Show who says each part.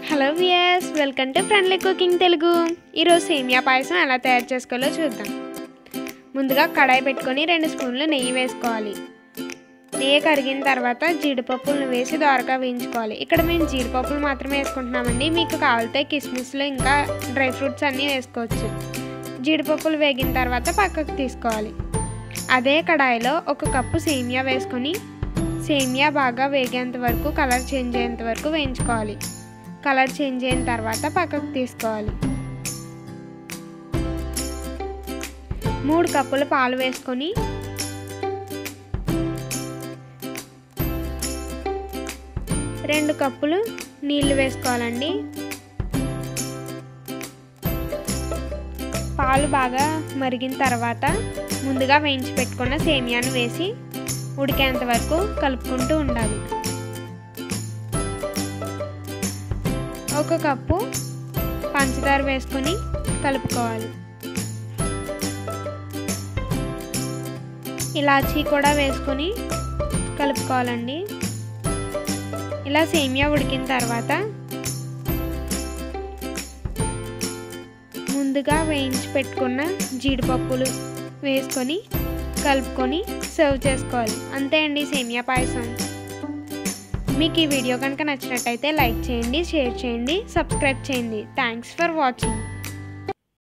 Speaker 1: hello viewers welcome to friendly cooking Telugu ఈరోజు సేమియా పాయసం ఎలా తయారు చేసుకోవాలో చూద్దాం ముందుగా కడాయి పెట్టుకొని రెండు స్పూన్లు నెయ్యి వేసుకోవాలి నెయ్యి కరిగిన తర్వాత జీడిపప్పులను వేసి దోరగా వేయించుకోవాలి ఇక్కడ మేము జీడిపప్పులు మాత్రమే వేసుకుంటున్నామండి మీకు కావాలితే కిస్మిస్లు ఇంకా డ్రై ఫ్రూట్స్ అన్నీ వేసుకోవచ్చు జీడిపప్పులు వేగిన తర్వాత పక్కకు తీసుకోవాలి అదే కడాయిలో ఒక కప్పు సేమియా వేసుకొని సేమియా బాగా వేగేంత వరకు కలర్ చేంజ్ అయ్యేంత వరకు వేయించుకోవాలి కలర్ చేంజ్ అయిన తర్వాత పక్కకు తీసుకోవాలి మూడు కప్పులు పాలు వేసుకొని రెండు కప్పులు నీళ్లు వేసుకోవాలండి పాలు బాగా మరిగిన తర్వాత ముందుగా వేయించి పెట్టుకున్న సేమియాను వేసి ఉడికేంత వరకు కలుపుకుంటూ ఉండాలి ఒక కప్పు పంచదార వేసుకొని కలుపుకోవాలి ఇలాచీ కూడా వేసుకొని కలుపుకోవాలండి ఇలా సేమియా ఉడికిన తర్వాత ముందుగా వేయించి పెట్టుకున్న జీడిపప్పులు వేసుకొని కలుపుకొని సర్వ్ చేసుకోవాలి అంతే అండి సేమియా పాయసం మీకు ఈ వీడియో కనుక నచ్చినట్టయితే లైక్ చేయండి షేర్ చేయండి సబ్స్క్రైబ్ చేయండి థ్యాంక్స్ ఫర్ వాచింగ్